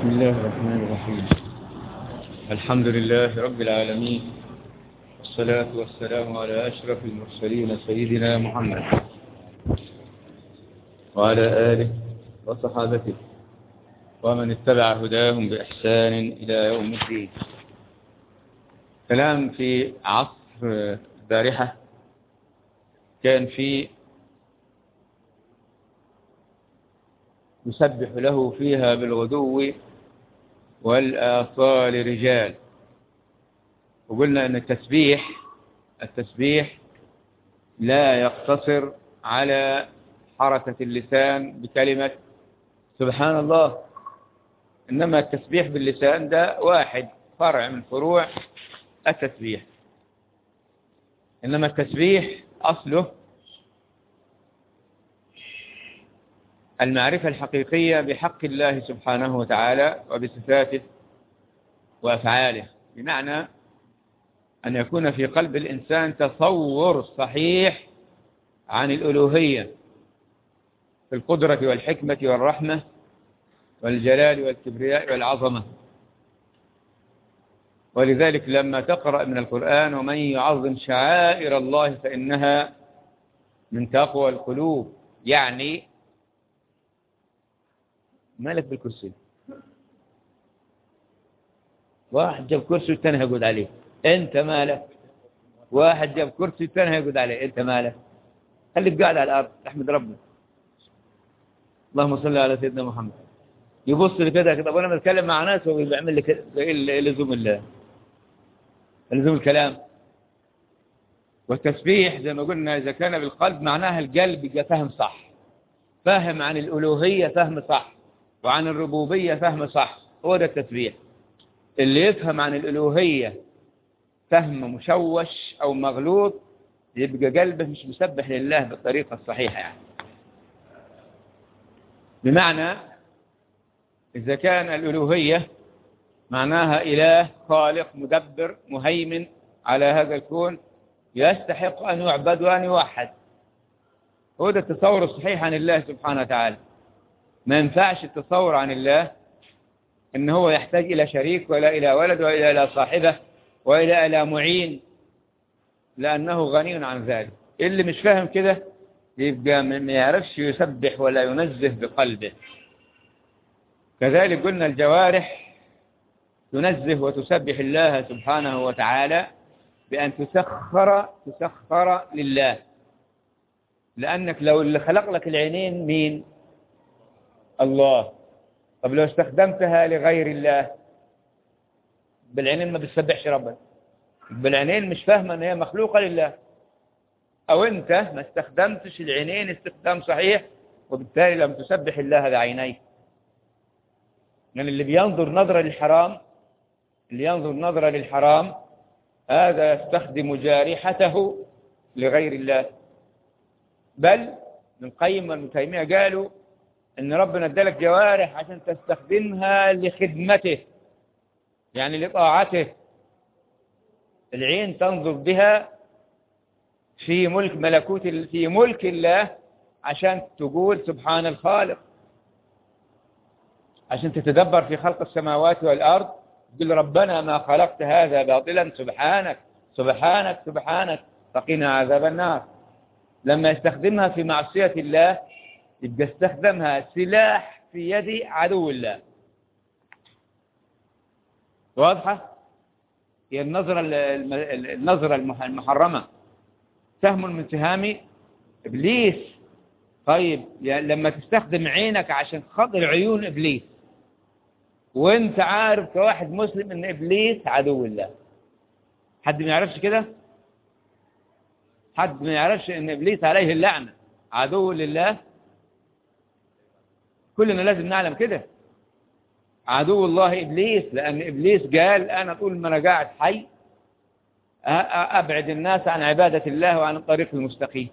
بسم الله الرحمن الرحيم الحمد لله رب العالمين والصلاة والسلام على أشرف المرسلين سيدنا محمد وعلى آله وصحابته ومن اتبع هداهم بإحسان إلى يوم الدين كلام في عصر بارحة كان في يسبح له فيها بالغدو والآصال رجال وقلنا أن التسبيح التسبيح لا يقتصر على حركة اللسان بكلمة سبحان الله إنما التسبيح باللسان ده واحد فرع من فروع التسبيح إنما التسبيح أصله المعرفة الحقيقية بحق الله سبحانه وتعالى وبصفاته وأفعاله بمعنى أن يكون في قلب الإنسان تصور صحيح عن الألوهية في القدرة والحكمة والرحمة والجلال والكبرياء والعظمة ولذلك لما تقرأ من القرآن ومن يعظم شعائر الله فإنها من تقوى القلوب يعني مالك بالكرسي واحد جاب كرسي والثاني هيقعد عليه انت مالك واحد جاب كرسي والثاني هيقعد عليه انت مالك خليك قاعد على الارض احمد ربنا اللهم صل على سيدنا محمد يبص لي كده كده وانا بتكلم مع ناس وهو بيعمل لي كده لزوم الله لزوم الكلام والتسبيح زي ما قلنا اذا كان بالقلب معناها القلب يبقى فاهم صح فاهم عن الالوهيه فهم صح وعن الربوبية فهم صح هو ده التسبيح اللي يفهم عن الألوهية فهم مشوش أو مغلوط يبقى قلبه مش مسبح لله بالطريقة الصحيحة يعني بمعنى إذا كان الألوهية معناها إله خالق مدبر مهيمن على هذا الكون يستحق أن يعبد وأن يوحد هو ده التصور الصحيح عن الله سبحانه وتعالى ما ينفعش التصور عن الله ان هو يحتاج الى شريك ولا الى ولد ولا الى صاحبه ولا الى معين لانه غني عن ذلك اللي مش فاهم كده يبقى ما يعرفش يسبح ولا ينزه بقلبه كذلك قلنا الجوارح تنزه وتسبح الله سبحانه وتعالى بأن تسخر تسخر لله لأنك لو اللي خلق لك العينين مين الله طب لو استخدمتها لغير الله بالعينين ما بتسبحش ربنا بالعينين مش فاهمه ان هي مخلوقه لله او انت ما استخدمتش العينين استخدام صحيح وبالتالي لم تسبح الله بعينيك يعني اللي بينظر نظرة للحرام اللي ينظر نظرة للحرام هذا يستخدم جارحته لغير الله بل من قيم وابن تيمية قالوا ان ربنا ادالك جوارح عشان تستخدمها لخدمته يعني لطاعته العين تنظر بها في ملك ملكوت في ملك الله عشان تقول سبحان الخالق عشان تتدبر في خلق السماوات والأرض تقول ربنا ما خلقت هذا باطلا سبحانك سبحانك سبحانك فقنا عذاب النار لما يستخدمها في معصية الله يبقى استخدمها سلاح في يد عدو الله واضحة هي النظرة النظرة المحرمة سهم من سهام إبليس طيب لما تستخدم عينك عشان خاطر عيون إبليس وانت عارف كواحد مسلم ان إبليس عدو الله حد ما يعرفش كده حد ما يعرفش ان إبليس عليه اللعنة عدو لله كلنا لازم نعلم كده عدو الله إبليس لأن إبليس قال أنا طول ما أنا قاعد حي أبعد الناس عن عبادة الله وعن الطريق المستقيم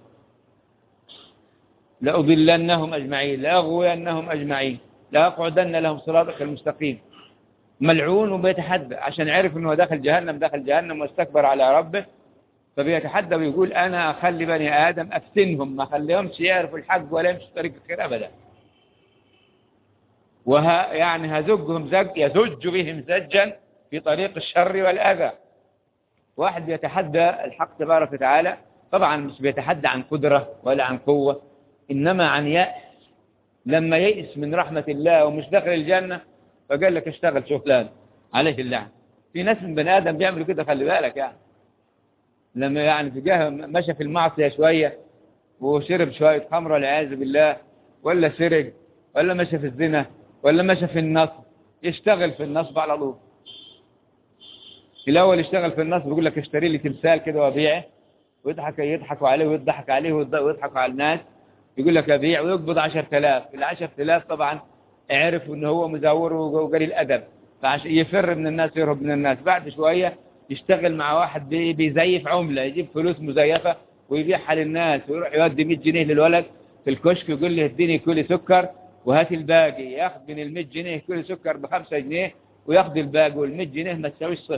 لأضلنهم أجمعين لأغوينهم أجمعين لأقعدن لهم صراطك المستقيم ملعون وبيتحدى عشان عرف أنه دخل جهنم دخل جهنم واستكبر على ربه فبيتحدى ويقول أنا أخلي بني آدم أفتنهم ما أخليهمش يعرفوا الحق ولا يمشي طريق الخير أبدا وها يعني هزجهم زج يزج بهم زجا في طريق الشر والأذى واحد بيتحدى الحق تبارك وتعالى طبعا مش بيتحدى عن قدرة ولا عن قوة إنما عن يأس لما يئس من رحمة الله ومش داخل الجنة فقال لك اشتغل شغلان عليه اللعن في ناس من بني آدم بيعملوا كده خلي بالك يعني لما يعني تجاه مشى في المعصية شوية وشرب شوية خمر والعياذ بالله ولا سرق ولا مشى في الزنا ولا مشى في النصب يشتغل في النصب على طول الأول يشتغل في النصب يقول لك اشتري لي تمثال كده وابيعه ويضحك يضحكوا عليه ويضحك عليه ويضحكوا على الناس يقول لك أبيع ويقبض 10000 ال 10000 طبعا عرف إن هو مزور وقليل أدب فعشان يفر من الناس يهرب من الناس بعد شوية يشتغل مع واحد بيزيف عملة يجيب فلوس مزيفة ويبيعها للناس ويروح يودي 100 جنيه للولد في الكشك يقول لي اديني كيلو سكر وهات الباقي ياخذ من ال 100 جنيه كيلو سكر ب 5 جنيه وياخذ الباقي وال 100 جنيه ما تساويش صفر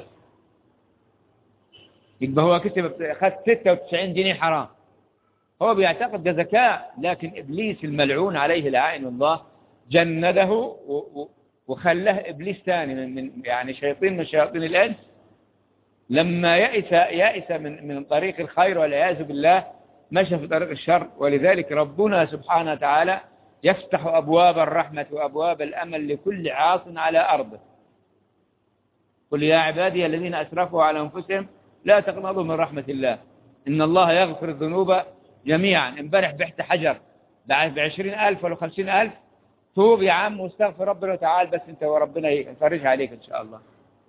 يبقى هو كسب اخذ 96 جنيه حرام هو بيعتقد ده ذكاء لكن ابليس الملعون عليه لعائن الله جنده وخلاه ابليس ثاني من, من يعني شياطين من شياطين الانس لما يأس يأس من من طريق الخير والعياذ بالله مشى في طريق الشر ولذلك ربنا سبحانه وتعالى يفتح أبواب الرحمة وأبواب الأمل لكل عاص على أرضه قل يا عبادي الذين أسرفوا على أنفسهم لا تقنطوا من رحمة الله إن الله يغفر الذنوب جميعا امبارح بحت حجر بعشرين ألف ولا خمسين ألف توب يا عم واستغفر ربنا وتعال بس انت وربنا يفرجها عليك ان شاء الله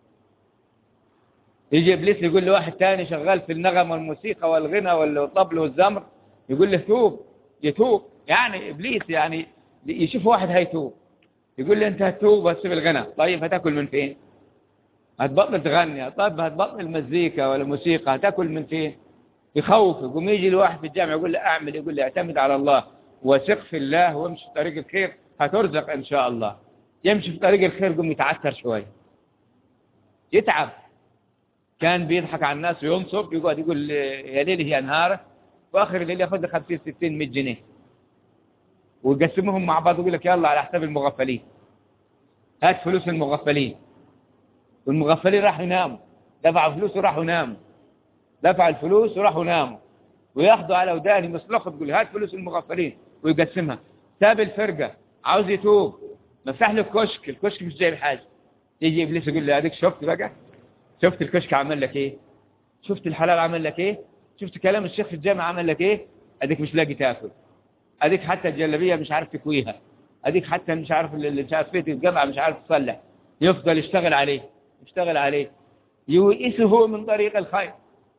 يجي ابليس يقول لواحد تاني شغال في النغم والموسيقى والغنى والطبل والزمر يقول له توب يتوب يعني ابليس يعني يشوف واحد هيتوب يقول لي انت هتوب وتسيب الغنى طيب هتاكل من فين هتبطل تغني طيب هتبطل المزيكا ولا الموسيقى هتاكل من فين يخوف يقوم يجي الواحد في الجامع يقول له اعمل يقول لي اعتمد على الله وثق في الله وامشي في طريق الخير هترزق ان شاء الله يمشي في طريق الخير يقوم يتعثر شويه يتعب كان بيضحك على الناس وينصب يقعد يقول يا ليل يا نهار واخر الليل ياخذ له 50 60 100 جنيه ويقسمهم مع بعض ويقول لك يلا على حساب المغفلين هات فلوس المغفلين والمغفلين راحوا يناموا دفعوا فلوس وراحوا يناموا دفع الفلوس وراحوا ناموا وياخذوا على وداني مصلخه تقول هات فلوس المغفلين ويقسمها ساب الفرقة عاوز يتوب مفتح له الكشك الكشك مش جايب حاجة يجي ابليس يقول لي اديك شفت بقى شفت الكشك عمل لك ايه شفت الحلال عمل لك ايه شفت كلام الشيخ في الجامع عمل لك ايه اديك مش لاقي تاكل اديك حتى الجلابيه مش عارف تكويها اديك حتى مش عارف اللي مش عارف في الجامعه مش عارف تصلح يفضل يشتغل عليه يشتغل عليه يوئسه من طريق الخير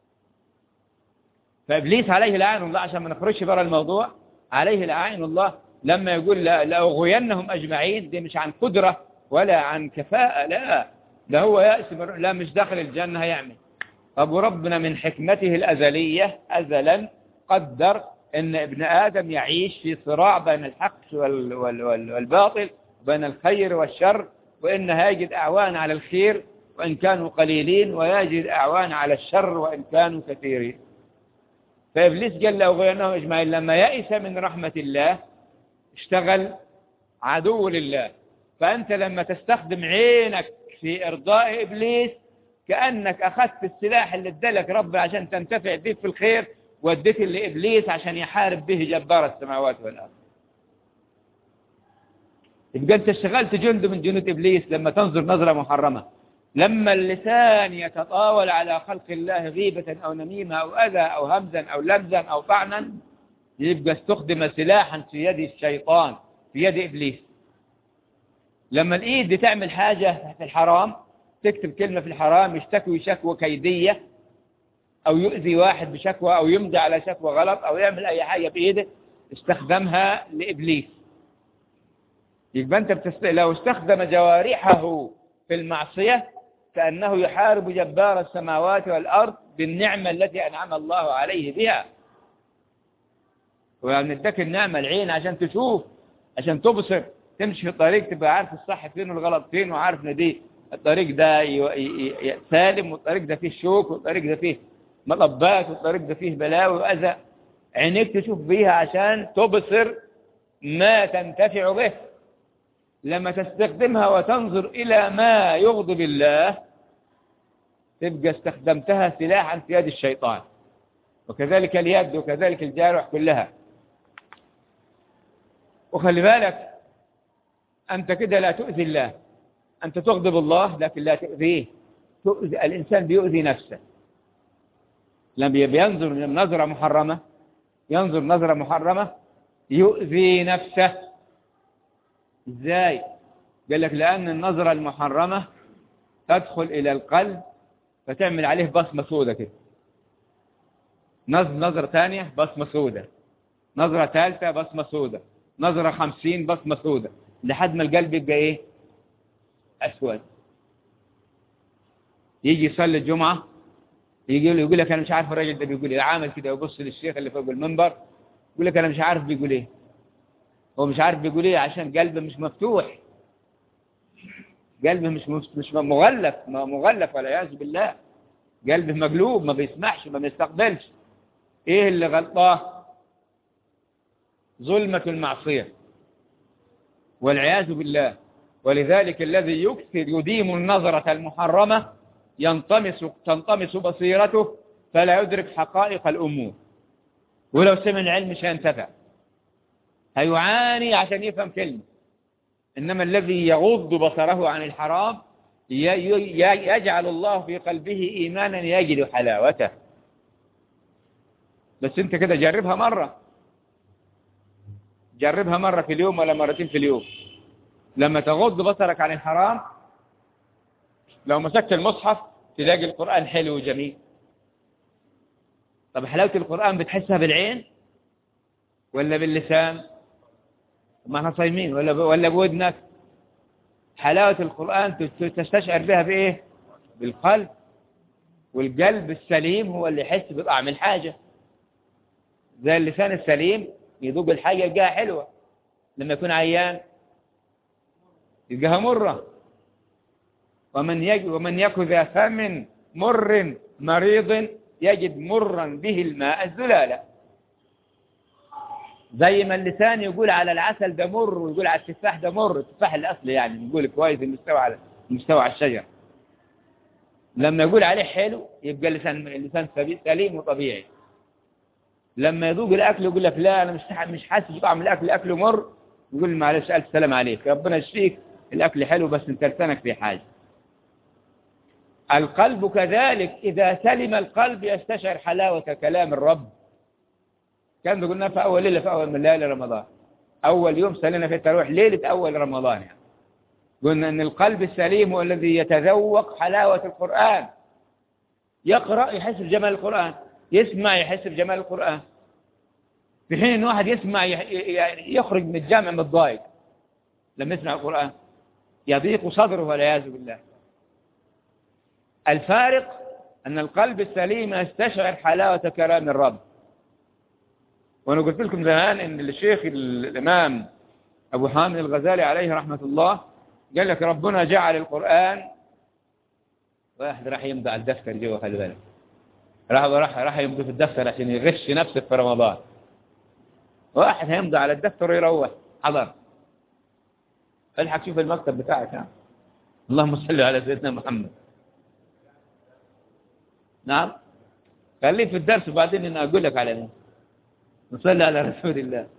فابليس عليه لعين الله عشان ما نخرجش بره الموضوع عليه لعين الله لما يقول لاغوينهم اجمعين دي مش عن قدره ولا عن كفاءه لا ده هو يأس لا مش داخل الجنه هيعمل أبو ربنا من حكمته الأزلية أزلا قدر أن ابن آدم يعيش في صراع بين الحق وال وال وال والباطل بين الخير والشر وإن يجد أعوان على الخير وإن كانوا قليلين ويجد أعوان على الشر وإن كانوا كثيرين فإبليس قال له غيرناهم إجمعين لما يئس من رحمة الله اشتغل عدو لله فأنت لما تستخدم عينك في إرضاء إبليس كأنك أخذت السلاح اللي ادالك رب عشان تنتفع به في الخير واديته لإبليس عشان يحارب به جبار السماوات والأرض يبقى أنت اشتغلت جند من جنود إبليس لما تنظر نظرة محرمة لما اللسان يتطاول على خلق الله غيبة أو نميمة أو أذى أو همزا أو لمزا أو طعنا يبقى استخدم سلاحا في يد الشيطان في يد إبليس لما الإيد بتعمل حاجة في الحرام تكتب كلمة في الحرام يشتكي شكوى كيدية أو يؤذي واحد بشكوى أو يمضي على شكوى غلط أو يعمل أي حاجة بإيده استخدمها لإبليس يبقى أنت بتست... لو استخدم جوارحه في المعصية كأنه يحارب جبار السماوات والأرض بالنعمة التي أنعم الله عليه بها ويعني اداك النعمة العين عشان تشوف عشان تبصر تمشي في الطريق تبقى عارف الصح فين والغلط فين وعارف ان دي الطريق ده سالم والطريق ده فيه شوك والطريق ده فيه مطبات والطريق ده فيه بلاوي وأذى عينيك تشوف بيها عشان تبصر ما تنتفع به لما تستخدمها وتنظر إلى ما يغضب الله تبقى استخدمتها سلاحا في يد الشيطان وكذلك اليد وكذلك الجارح كلها وخلي بالك أنت كده لا تؤذي الله أنت تغضب الله لكن لا تؤذيه تؤذي الإنسان بيؤذي نفسه لما بينظر نظرة محرمة ينظر نظرة محرمة يؤذي نفسه ازاي قال لك لأن النظرة المحرمة تدخل إلى القلب فتعمل عليه بصمة سودة كده نظرة ثانية بصمة سودة نظرة ثالثة بصمة سودة نظرة خمسين بصمة سودة لحد ما القلب يبقى ايه أسود يجي يصلي الجمعة يجي له يقول لك أنا مش عارف الراجل ده بيقول إيه عامل كده ويبص للشيخ اللي فوق المنبر يقول لك أنا مش عارف بيقول إيه هو مش عارف بيقول إيه عشان قلبه مش مفتوح قلبه مش مش مغلف مغلف والعياذ بالله قلبه مقلوب ما بيسمعش ما بيستقبلش ايه اللي غلطاه ظلمة المعصية والعياذ بالله ولذلك الذي يكثر يديم النظرة المحرمة ينطمس تنطمس بصيرته فلا يدرك حقائق الأمور ولو سمع العلم مش هينتفع هيعاني عشان يفهم كلمة إنما الذي يغض بصره عن الحرام يجعل الله في قلبه إيمانا يجد حلاوته بس انت كده جربها مرة جربها مرة في اليوم ولا مرتين في اليوم لما تغض بصرك عن الحرام لو مسكت المصحف تلاقي القرآن حلو وجميل طب حلاوة القرآن بتحسها بالعين ولا باللسان ما احنا صايمين ولا ولا بودنك حلاوة القرآن تستشعر بها بإيه بالقلب والقلب السليم هو اللي يحس بطعم الحاجة زي اللسان السليم يذوق الحاجة يلقاها حلوة لما يكون عيان يلقاها مرة ومن يجد ومن يكن ذا فم مر مريض يجد مرا به الماء الزلالة زي ما اللسان يقول على العسل ده مر ويقول على التفاح ده مر التفاح الأصلي يعني نقول كويس المستوى على المستوى على الشجر لما يقول عليه حلو يبقى اللسان اللسان سليم وطبيعي لما يذوق الأكل يقول لك لا أنا مش مش حاسس بطعم الأكل الأكل مر يقول معلش ألف سلام عليك ربنا يشفيك الأكل حلو بس انت لسانك في حاجة القلب كذلك إذا سلم القلب يستشعر حلاوة كلام الرب كان قلنا في أول ليلة في أول من ليالي رمضان أول يوم سلنا في الترويح ليلة أول رمضان يعني. قلنا أن القلب السليم هو الذي يتذوق حلاوة القرآن يقرأ يحس بجمال القرآن يسمع يحس بجمال القرآن في حين أن واحد يسمع يخرج من الجامع متضايق لما يسمع القرآن يضيق صدره والعياذ بالله الفارق أن القلب السليم يستشعر حلاوة كلام الرب وأنا قلت لكم زمان أن الشيخ الإمام أبو حامد الغزالي عليه رحمة الله قال لك ربنا جعل القرآن واحد راح يمضي على الدفتر جوا خلي بالك راح راح راح يمضي في الدفتر عشان يغش نفسه في رمضان واحد هيمضي على الدفتر ويروح حضر الحق شوف المكتب بتاعك ها اللهم صل على سيدنا محمد نعم خليه في الدرس وبعدين انا اقول لك على مين نصلي على رسول الله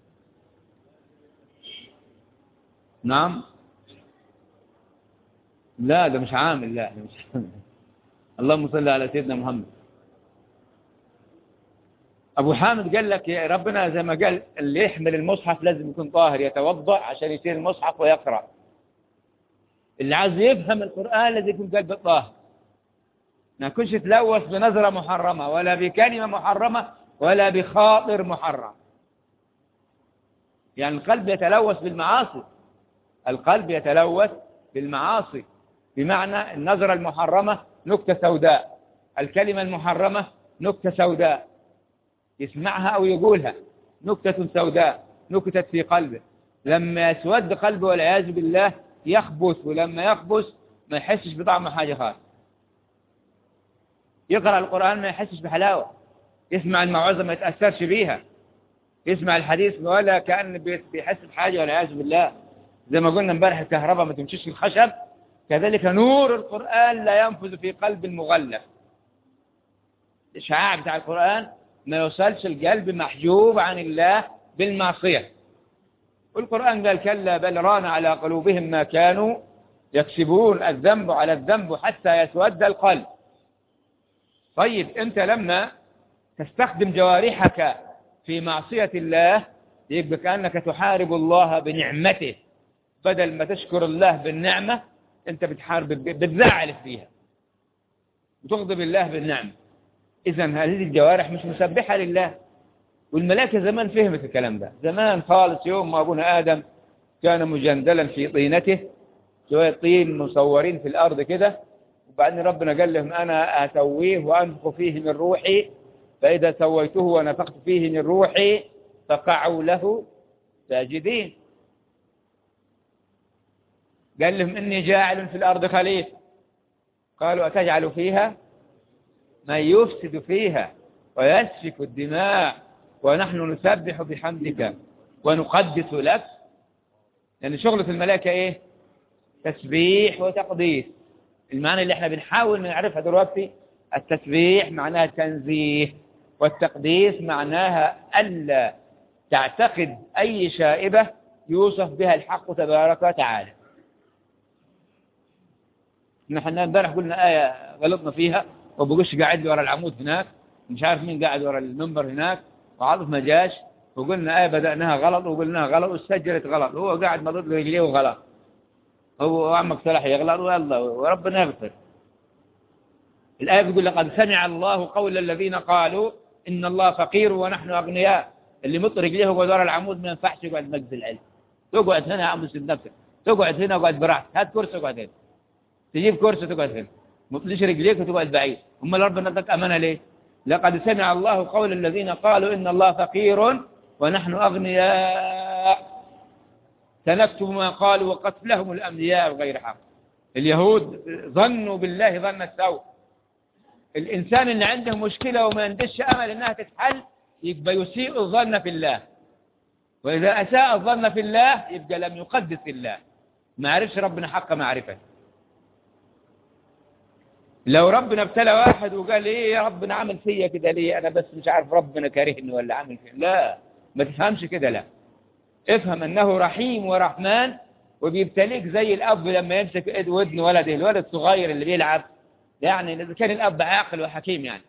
نعم لا ده مش عامل لا ده مش عامل اللهم صل على سيدنا محمد أبو حامد قال لك يا ربنا زي ما قال اللي يحمل المصحف لازم يكون طاهر يتوضأ عشان يشيل المصحف ويقرأ اللي عايز يفهم القرآن لازم يكون قلبه طاهر ما يكونش تلوث بنظرة محرمة ولا بكلمة محرمة ولا بخاطر محرم يعني القلب يتلوث بالمعاصي القلب يتلوث بالمعاصي بمعنى النظرة المحرمة نكتة سوداء الكلمة المحرمة نكتة سوداء يسمعها أو يقولها نكتة سوداء نكتت في قلبه لما يسود قلبه والعياذ بالله يخبث ولما يخبث ما يحسش بطعم حاجة خالص يقرأ القرآن ما يحسش بحلاوة يسمع الموعظة ما يتأثرش بيها يسمع الحديث ولا كأن بيحس بحاجة والعياذ بالله زي ما قلنا امبارح الكهرباء ما تمشيش في الخشب كذلك نور القرآن لا ينفذ في قلب المغلف الإشعاع بتاع القرآن ما يوصلش القلب محجوب عن الله بالمعصية والقرآن قال كلا بل ران على قلوبهم ما كانوا يكسبون الذنب على الذنب حتى يسود القلب طيب أنت لما تستخدم جوارحك في معصية الله يبقى كأنك تحارب الله بنعمته بدل ما تشكر الله بالنعمة أنت بتحارب بتزعل فيها وتغضب الله بالنعمة إذا هذه الجوارح مش مسبحة لله والملائكة زمان فهمت الكلام ده زمان خالص يوم ما أبونا آدم كان مجندلا في طينته شوية طين مصورين في الأرض كده وبعدين ربنا قال لهم أنا أسويه وأنفخ فيه من روحي فإذا سويته ونفخت فيه من روحي فقعوا له ساجدين قال لهم إني جاعل في الأرض خليفة قالوا أتجعل فيها من يفسد فيها ويسفك الدماء ونحن نسبح بحمدك ونقدس لك يعني شغلة الملائكة ايه تسبيح وتقديس المعنى اللي احنا بنحاول نعرفها دلوقتي التسبيح معناها التنزيه والتقديس معناها ألا تعتقد أي شائبة يوصف بها الحق تبارك وتعالى نحن امبارح قلنا آية غلطنا فيها وبقولش قاعد لي ورا العمود هناك مش عارف مين قاعد ورا المنبر هناك وعرف ما جاش وقلنا آية بدأناها غلط وقلناها غلط وسجلت غلط هو قاعد مضد رجليه وغلط هو عمك صلاح يغلط والله وربنا يغفر الآية بيقول لقد سمع الله قول الذين قالوا إن الله فقير ونحن أغنياء اللي مط رجليه وقعد ورا العمود ما ينفعش يقعد مجد العلم تقعد هنا يا عم سيد نفسك تقعد هنا وقعد براحتك هات كرسي وقعد هنا تجيب كرسي تقعد هنا مطلش رجليك وتقعد بعيد هم ربنا اداك أمانة ليه لقد سمع الله قول الذين قالوا إن الله فقير ونحن أغنياء سنكتب ما قالوا وقتلهم الأنبياء بغير حق اليهود ظنوا بالله ظن السوء الإنسان اللي عنده مشكلة وما عندش أمل إنها تتحل يبقى يسيء الظن في الله وإذا أساء الظن في الله يبقى لم يقدس الله ما عرفش ربنا حق معرفة لو ربنا ابتلى واحد وقال ايه يا ربنا عمل فيا كده ليه انا بس مش عارف ربنا كارهني ولا عامل فيا لا ما تفهمش كده لا افهم انه رحيم ورحمن وبيبتليك زي الاب لما يمسك ايد ودن ولده الولد الصغير اللي بيلعب يعني اذا كان الاب عاقل وحكيم يعني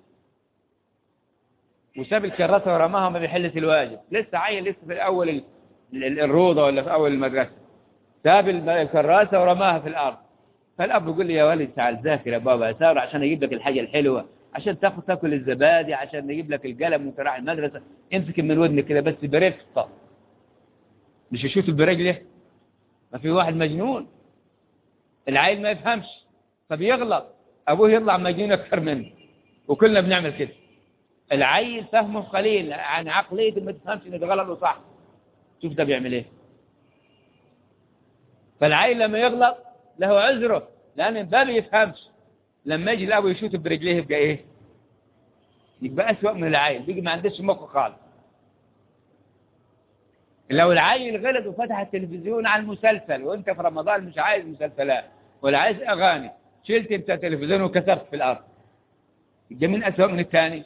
وساب الكراسه ورماها ما بيحلش الواجب لسه عيل لسه في اول الروضه ولا في اول المدرسه ساب الكراسه ورماها في الارض فالاب يقول لي يا ولد تعال ذاكر يا بابا سار عشان اجيب لك الحاجه الحلوه عشان تاخد تاكل الزبادي عشان نجيب لك القلم وانت رايح المدرسه امسك من ودنك كده بس برفقه مش يشوف برجله ما في واحد مجنون العيل ما يفهمش فبيغلط ابوه يطلع مجنون اكثر منه وكلنا بنعمل كده العيل فهمه قليل عن عقليته ما تفهمش ان ده غلط وصح شوف ده بيعمل ايه فالعيل لما يغلط له عذره لأن ما بيفهمش لما يجي الأب يشوت برجليه يبقى إيه يبقى أسوأ من العيل بيجي ما عندش مخ خالص لو العيل غلط وفتح التلفزيون على المسلسل وانت في رمضان مش عايز مسلسلات ولا عايز أغاني شلت انت التلفزيون وكسرت في الأرض يبقى من أسوأ من الثاني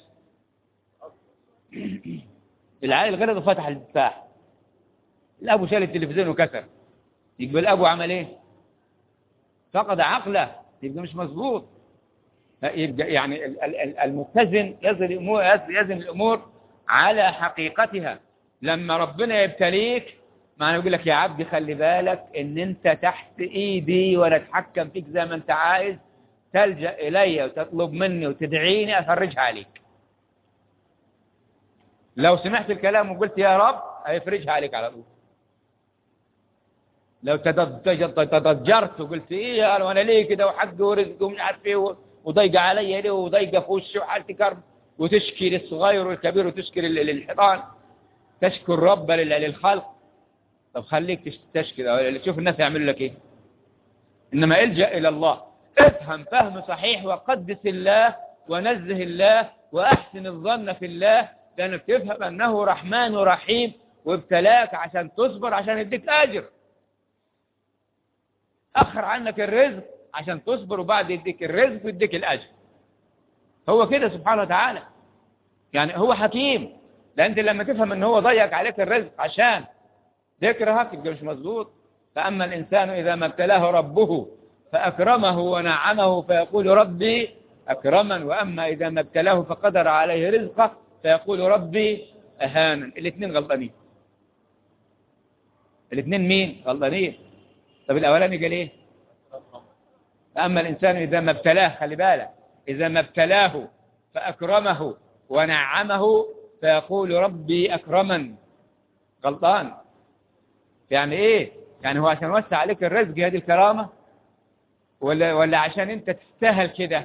العيل غلط وفتح المفتاح الأبو شال التلفزيون وكسر يبقى الأبو عمل إيه فقد عقله يبقى مش مظبوط يبقى يعني المتزن يزن الأمور, يزن الأمور على حقيقتها لما ربنا يبتليك معنى يقول لك يا عبدي خلي بالك ان انت تحت ايدي وانا اتحكم فيك زي ما انت عايز تلجأ الي وتطلب مني وتدعيني افرجها عليك لو سمعت الكلام وقلت يا رب هيفرجها عليك على طول لو تضجرت وقلت ايه انا وانا ليه كده وحقه ورزقه ومش عارف ايه وضيقه عليا ليه وضيقه في وشي وحالتي كرب وتشكي للصغير والكبير وتشكي للحيطان تشكي الرب للخلق طب خليك تشكي شوف الناس يعملوا لك ايه انما الجا الى الله افهم فهم صحيح وقدس الله ونزه الله واحسن الظن في الله لانك تفهم انه رحمن ورحيم وابتلاك عشان تصبر عشان يديك اجر أخر عنك الرزق عشان تصبر وبعد يديك الرزق ويديك الأجر هو كده سبحانه وتعالى يعني هو حكيم لأن أنت لما تفهم أن هو ضيق عليك الرزق عشان تكرهك يبقى مش مظبوط فأما الإنسان إذا ما ابتلاه ربه فأكرمه ونعمه فيقول ربي أكرما وأما إذا ما ابتلاه فقدر عليه رزقه فيقول ربي أهانا الاثنين غلطانين الاثنين مين غلطانين طب الأولاني قال إيه أما الإنسان إذا ما ابتلاه خلي بالك إذا ما ابتلاه فأكرمه ونعمه فيقول ربي أكرما غلطان يعني إيه يعني هو عشان وسع عليك الرزق هذه الكرامة ولا, ولا عشان أنت تستاهل كده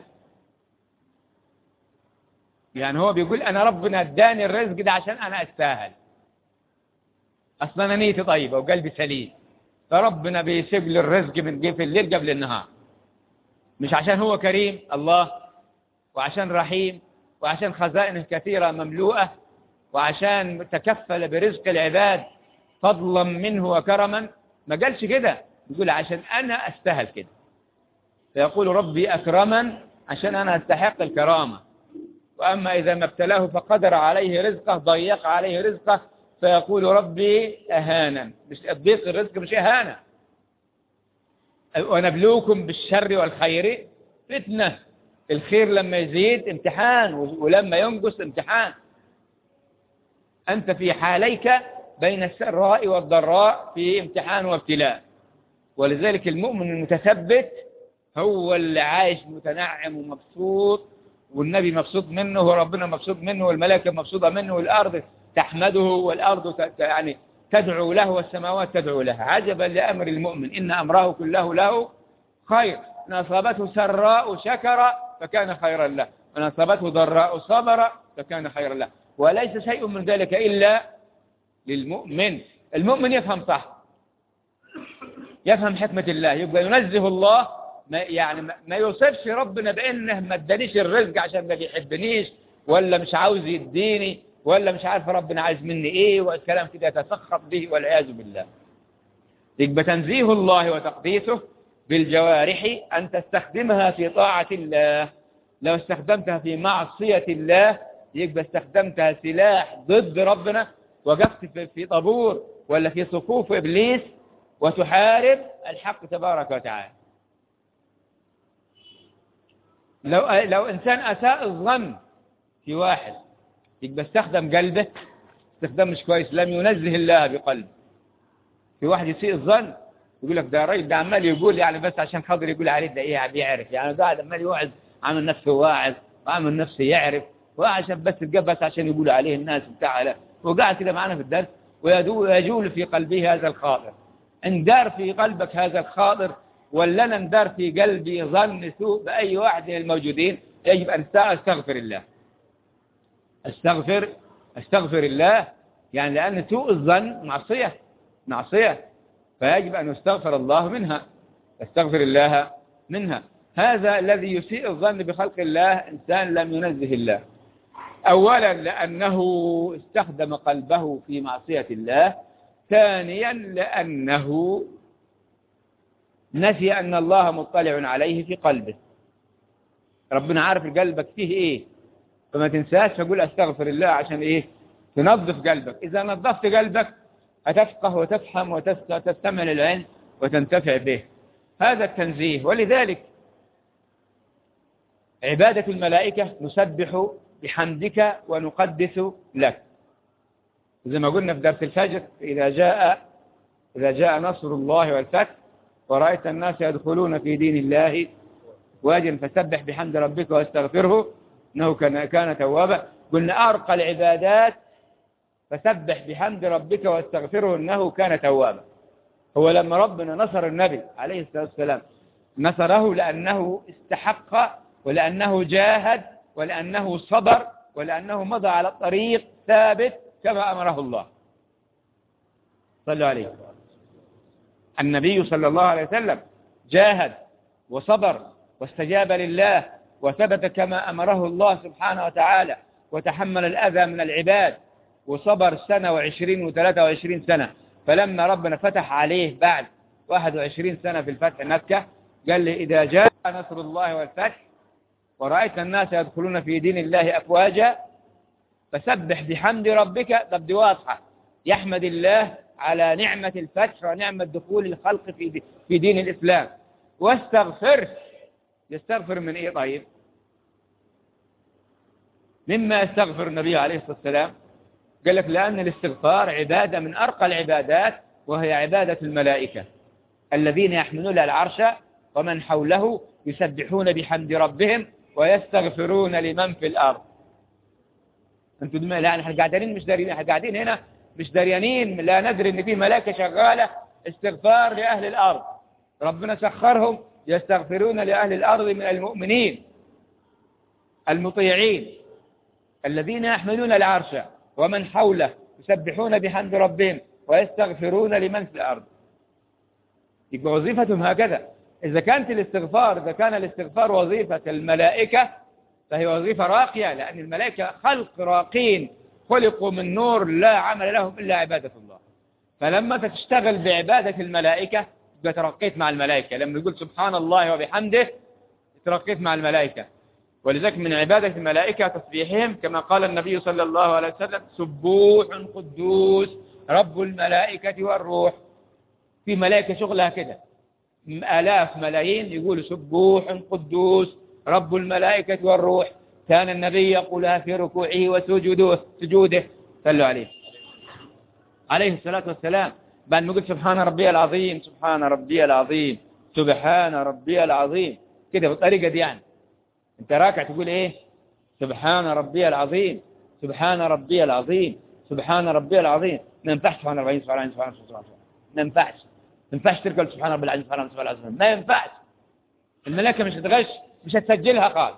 يعني هو بيقول أنا ربنا اداني الرزق ده عشان أنا أستاهل أصلا أنا نيتي طيبة وقلبي سليم فربنا بيسيب لي الرزق من في الليل قبل النهار مش عشان هو كريم الله وعشان رحيم وعشان خزائنه كثيرة مملوءة وعشان تكفل برزق العباد فضلا منه وكرما ما قالش كده يقول عشان أنا أستاهل كده فيقول ربي أكرما عشان أنا أستحق الكرامة وأما إذا ما ابتلاه فقدر عليه رزقه ضيق عليه رزقه فيقول ربي أهانا مش الضيق الرزق مش إهانة ونبلوكم بالشر والخير فتنة الخير لما يزيد امتحان ولما ينقص امتحان أنت في حاليك بين السراء والضراء في امتحان وابتلاء ولذلك المؤمن المتثبت هو اللي عايش متنعم ومبسوط والنبي مبسوط منه وربنا مبسوط منه والملائكة مبسوطة منه والأرض تحمده والأرض يعني تدعو له والسماوات تدعو له عجبا لأمر المؤمن إن أمره كله له خير إن أصابته سراء شكر فكان خيرا له وإن أصابته ضراء صبر فكان خيرا له وليس شيء من ذلك إلا للمؤمن المؤمن يفهم صح يفهم حكمة الله يبقى ينزه الله ما يعني ما يوصفش ربنا بأنه ما ادانيش الرزق عشان ما بيحبنيش ولا مش عاوز يديني ولا مش عارف ربنا عايز مني ايه والكلام كده يتسخط به والعياذ بالله يبقى تنزيه الله وتقديسه بالجوارح أن تستخدمها في طاعة الله لو استخدمتها في معصية الله يبقى استخدمتها سلاح ضد ربنا وقفت في طابور ولا في صفوف إبليس وتحارب الحق تبارك وتعالى لو لو إنسان أساء الظن في واحد يبقى استخدم قلبه استخدام مش كويس لم ينزه الله بقلبه في واحد يسيء الظن يقول لك ده راجل ده عمال يقول يعني بس عشان خاطر يقول عليه ده ايه بيعرف يعني قاعد عمال يوعظ عامل نفسه واعظ وعامل نفسه يعرف وعشان بس بس عشان يقول عليه الناس بتاع لا وقاعد كده معنا في الدرس ويجول في قلبه هذا الخاطر ان دار في قلبك هذا الخاطر ولا انا اندار في قلبي ظن سوء بأي واحد من الموجودين يجب أن أستغفر الله أستغفر أستغفر الله يعني لأن سوء الظن معصية معصية فيجب أن يستغفر الله منها استغفر الله منها هذا الذي يسيء الظن بخلق الله إنسان لم ينزه الله أولا لأنه استخدم قلبه في معصية الله ثانيا لأنه نسي أن الله مطلع عليه في قلبه ربنا عارف قلبك فيه إيه فما تنساش تقول أستغفر الله عشان إيه تنظف قلبك إذا نظفت قلبك هتفقه وتفهم وتستمع للعلم وتنتفع به هذا التنزيه ولذلك عبادة الملائكة نسبح بحمدك ونقدس لك زي ما قلنا في درس الفجر إذا جاء إذا جاء نصر الله والفتح ورأيت الناس يدخلون في دين الله واجا فسبح بحمد ربك واستغفره إنه كان, كان توابا قلنا أرقى العبادات فسبح بحمد ربك واستغفره إنه كان توابا هو لما ربنا نصر النبي عليه الصلاة والسلام نصره لأنه استحق ولأنه جاهد ولأنه صبر ولأنه مضى على الطريق ثابت كما أمره الله صلوا عليه النبي صلى الله عليه وسلم جاهد وصبر واستجاب لله وثبت كما أمره الله سبحانه وتعالى وتحمل الأذى من العباد وصبر سنة وعشرين وثلاثة وعشرين سنة فلما ربنا فتح عليه بعد 21 سنة في الفتح مكة قال لي إذا جاء نصر الله والفتح ورأيت الناس يدخلون في دين الله أفواجا فسبح بحمد ربك طب دي واضحة يحمد الله على نعمة الفتح ونعمة دخول الخلق في في دين الإسلام واستغفر يستغفر من إيه طيب مما يستغفر النبي عليه الصلاة والسلام قال لك لأن الاستغفار عبادة من أرقى العبادات وهي عبادة الملائكة الذين يحملون العرش ومن حوله يسبحون بحمد ربهم ويستغفرون لمن في الأرض انتوا دم... لا احنا قاعدين مش دارين احنا قاعدين هنا مش داريانين لا ندري ان في ملائكه شغاله استغفار لاهل الارض ربنا سخرهم يستغفرون لاهل الارض من المؤمنين المطيعين الذين يحملون العرش ومن حوله يسبحون بحمد ربهم ويستغفرون لمن في الارض يبقى وظيفتهم هكذا إذا كانت الاستغفار إذا كان الاستغفار وظيفة الملائكة فهي وظيفة راقية لأن الملائكة خلق راقين خلقوا من نور لا عمل لهم إلا عبادة الله فلما تشتغل بعبادة الملائكة يبقى ترقيت مع الملائكة لما يقول سبحان الله وبحمده ترقيت مع الملائكة ولذلك من عبادة الملائكة تسبيحهم كما قال النبي صلى الله عليه وسلم سبوح قدوس رب الملائكة والروح في ملائكة شغلها كده آلاف ملايين يقول سبوح قدوس رب الملائكة والروح كان النبي يقولها في ركوعه وسجوده سجوده صلوا عليه عليه الصلاة والسلام بعد ما يقول سبحان ربي العظيم سبحان ربي العظيم سبحان ربي العظيم كده بالطريقة دي يعني انت راكع تقول ايه سبحان ربي العظيم سبحان ربي العظيم سبحان ربي العظيم ما ينفعش سبحان ربي سبحان ربي سبحان ربي ما ينفعش ما ينفعش تركب سبحان ربي العظيم سبحان ربي العظيم ما ينفعش الملائكة مش هتغش مش هتسجلها خالص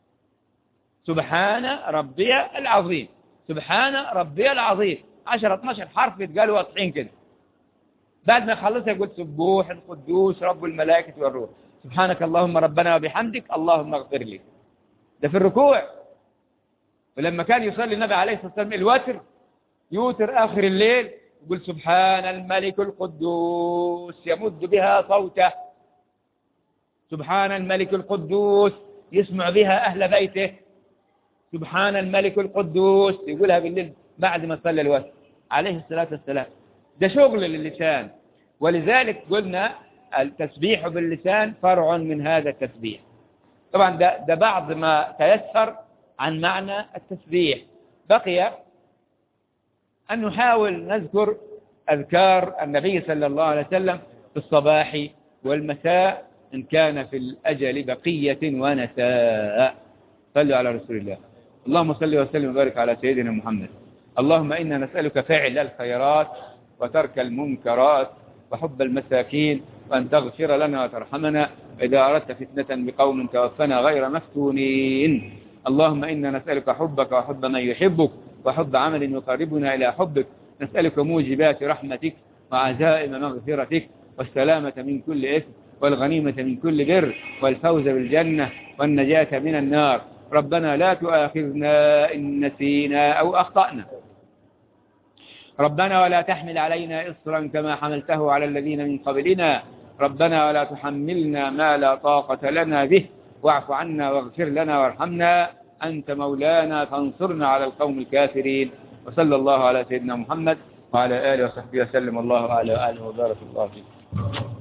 سبحان ربي العظيم سبحان ربي العظيم 10 12 حرف يتقالوا واضحين كده بعد ما يخلصها يقول سبوح القدوس رب الملائكة والروح سبحانك اللهم ربنا وبحمدك اللهم اغفر لي ده في الركوع ولما كان يصلي النبي عليه الصلاة والسلام الوتر يوتر آخر الليل يقول سبحان الملك القدوس يمد بها صوته سبحان الملك القدوس يسمع بها أهل بيته سبحان الملك القدوس يقولها بالليل بعد ما صلى الوتر عليه الصلاة والسلام ده شغل للسان ولذلك قلنا التسبيح باللسان فرع من هذا التسبيح طبعا ده, ده بعض ما تيسر عن معنى التسبيح بقي أن نحاول نذكر أذكار النبي صلى الله عليه وسلم في الصباح والمساء إن كان في الأجل بقية ونساء صلوا على رسول الله اللهم صل وسلم وبارك على سيدنا محمد اللهم إنا نسألك فعل الخيرات وترك المنكرات وحب المساكين وأن تغفر لنا وترحمنا إذا أردت فتنة بقوم توفنا غير مفتونين اللهم إنا نسألك حبك وحب من يحبك وحب عمل يقربنا إلى حبك نسألك موجبات رحمتك وعزائم مغفرتك والسلامة من كل إثم والغنيمة من كل بر والفوز بالجنة والنجاة من النار ربنا لا تؤاخذنا إن نسينا أو أخطأنا ربنا ولا تحمل علينا إصرا كما حملته على الذين من قبلنا ربنا ولا تحملنا ما لا طاقة لنا به واعف عنا واغفر لنا وارحمنا أنت مولانا فانصرنا على القوم الكافرين وصلى الله على سيدنا محمد وعلى آله وصحبه وسلم الله على آله وبارك الله فيه